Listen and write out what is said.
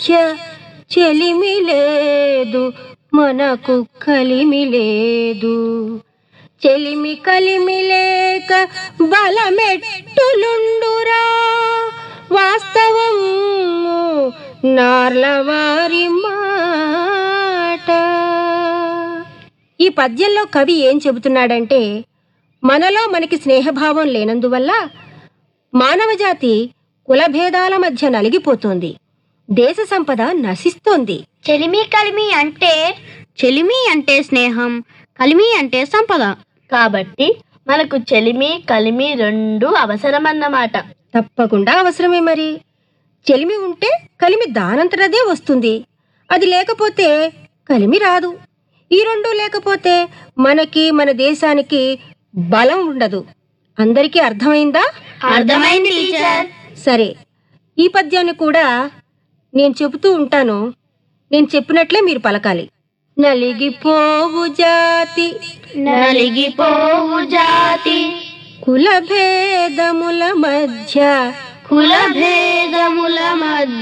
మధ్య చెలిమి లేదు మనకు కలిమి లేదు చెలిమి కలిమి లేక బలమెట్టులుండురా వాస్తవం నార్లవారి మాట ఈ పద్యంలో కవి ఏం చెబుతున్నాడంటే మనలో మనకి స్నేహభావం లేనందువల్ల మానవజాతి కులభేదాల మధ్య నలిగిపోతోంది దేశ సంపద నశిస్తోంది చెలిమి కలిమి అంటే చెలిమి అంటే స్నేహం కలిమి అంటే సంపద కాబట్టి మనకు చెలిమి కలిమి రెండు అవసరమన్నమాట తప్పకుండా అవసరమే మరి చెలిమి ఉంటే కలిమి దానంతటదే వస్తుంది అది లేకపోతే కలిమి రాదు ఈ రెండు లేకపోతే మనకి మన దేశానికి బలం ఉండదు అందరికీ అర్థమైందా అర్థమైంది టీచర్ సరే ఈ పద్యాన్ని కూడా నేను చెబుతూ ఉంటాను నేను చెప్పినట్లే మీరు పలకాలి నలిగిపోవు జాతి నలిగిపోవు జాతి కుల భేదముల మధ్య కుల భేదముల మధ్య